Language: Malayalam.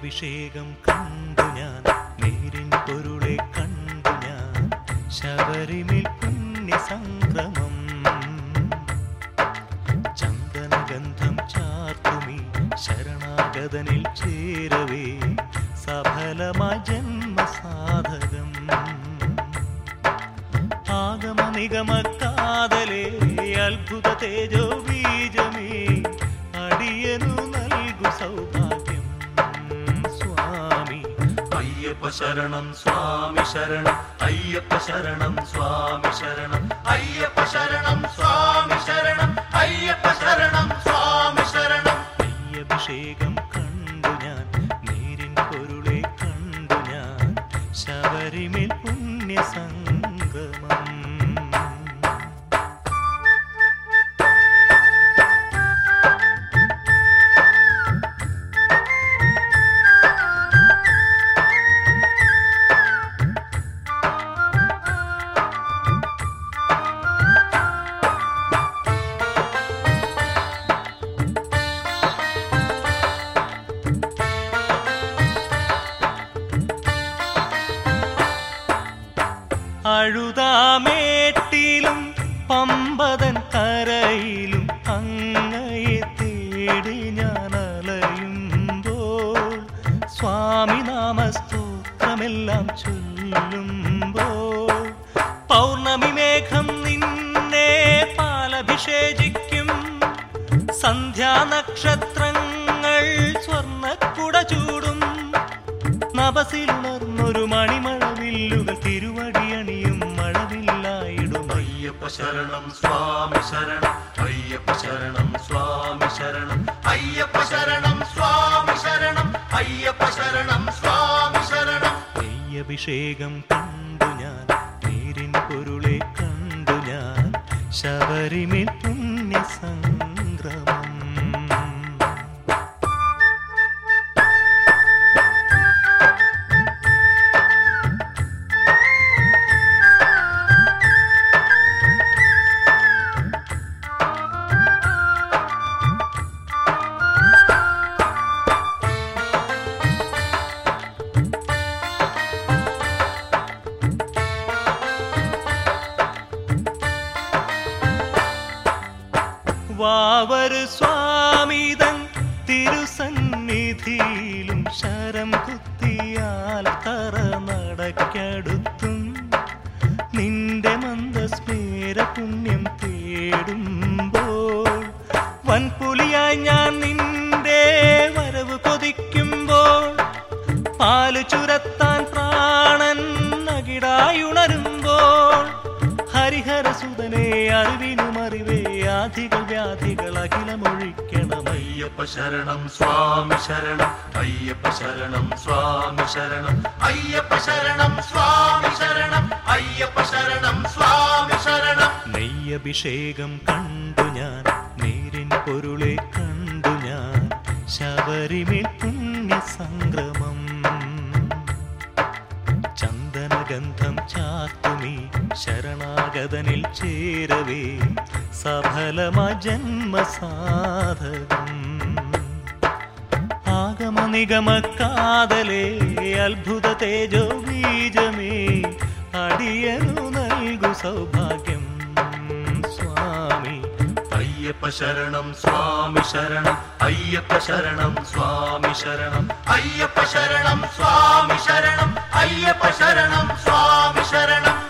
അഭിഷേകം കണ്ടു ഞാൻ നേരിൻ പൊരുളെ കണ്ടു ഞാൻ ശബരിമിൽ പുണ്യ സംക്രമം ചന്ദനഗന്ധം ചാർത്തുമി ശരണാഗതനിൽ ചേരവേ സഫലമാ ജന്മസാധകം ആഗമ നിഗമ കാതലേ അത്ഭുത തേജോ ബീജമേ അടിയനു നൽകു സൗഭാഗ്യം സ്വാമി അയ്യപ്പ ശരണം സ്വാമി ശരണം അയ്യപ്പ ശരണം സ്വാമി ശരണം അയ്യപ്പ ശരണം സ്വാമി ശരണം അയ്യപ്പ ശരണം സ്വാമി ശരണം അഭിഷേകം കണ്ടു ഞാൻ നേരിൻ പൊരുളെ കണ്ടു ഞാൻ ശബരിമേൽ പുണ്യ സംഗമം അഴുതാമേട്ടിലും പമ്പതൻ കരയിലും അങ്ങയെ തേടി ഞാൻ അലയുമ്പോൾ സ്വാമി നാമസ്തോത്രമെല്ലാം ചൊല്ലുമ്പോൾ പൗർണമി മേഘം നിന്നെ പാലഭിഷേചിക്കും സന്ധ്യാനക്ഷത്രങ്ങൾ സ്വർണ്ണക്കുട ചൂടും നഭസിലുണർന്നൊരു മണിമഴവില്ലുകൾ തിരുവടിയണിയും മഴവില്ലായിടും അയ്യപ്പ ശരണം സ്വാമി ശരണം അയ്യപ്പ ശരണം സ്വാമി ശരണം അയ്യപ്പ ശരണം സ്വാമി ശരണം അയ്യപ്പ ശരണം സ്വാമി ശരണം അഭിഷേകം കണ്ടു ഞാൻ നേരിൻ പൊരുളെ കണ്ടു ഞാൻ ശബരിമേൽ പുണ്യ സംക്രമം വാവര് സ്വാമിതൻ തിരുസന്നിധിയിലും ശരം കുത്തിയാൽ തറ നടക്കടുത്തും നിന്റെ മന്ദസ്മേര പുണ്യം തേടുമ്പോൾ വൻപുലിയായി ഞാൻ നിന്റെ വരവ് കൊതിക്കുമ്പോൾ പാല് ചുരത്താൻ പ്രാണൻ നകിടായുണരുമ്പോൾ ഹരിഹരസുതനെ അറിവിനും അറിവേ ആധികൾ വ്യാധികൾ അഖിലമൊഴിക്കണം അയ്യപ്പ ശരണം സ്വാമി ശരണം അയ്യപ്പ ശരണം സ്വാമി ശരണം അയ്യപ്പ ശരണം സ്വാമി ശരണം അയ്യപ്പ ശരണം സ്വാമി ശരണം നെയ്യഭിഷേകം കണ്ടു ഞാൻ നേരിൻ പൊരുളെ കണ്ടു ഞാൻ ശബരിമേൽ പുണ്യ സംക്രമം ചന്ദനഗന്ധം ചാർത്തുമി ശരണാഗതനിൽ ചേരവേ സഫലമാ ജന്മസാധകം ആഗമ നിഗമ കാതലേ അത്ഭുത തേജോ ബീജമേ അടിയനു നൽകു സൗഭാഗ്യം സ്വാമി അയ്യപ്പ ശരണം സ്വാമി ശരണം അയ്യപ്പ ശരണം സ്വാമി ശരണം അയ്യപ്പ ശരണം സ്വാമി ശരണം അയ്യപ്പ ശരണം സ്വാമി ശരണം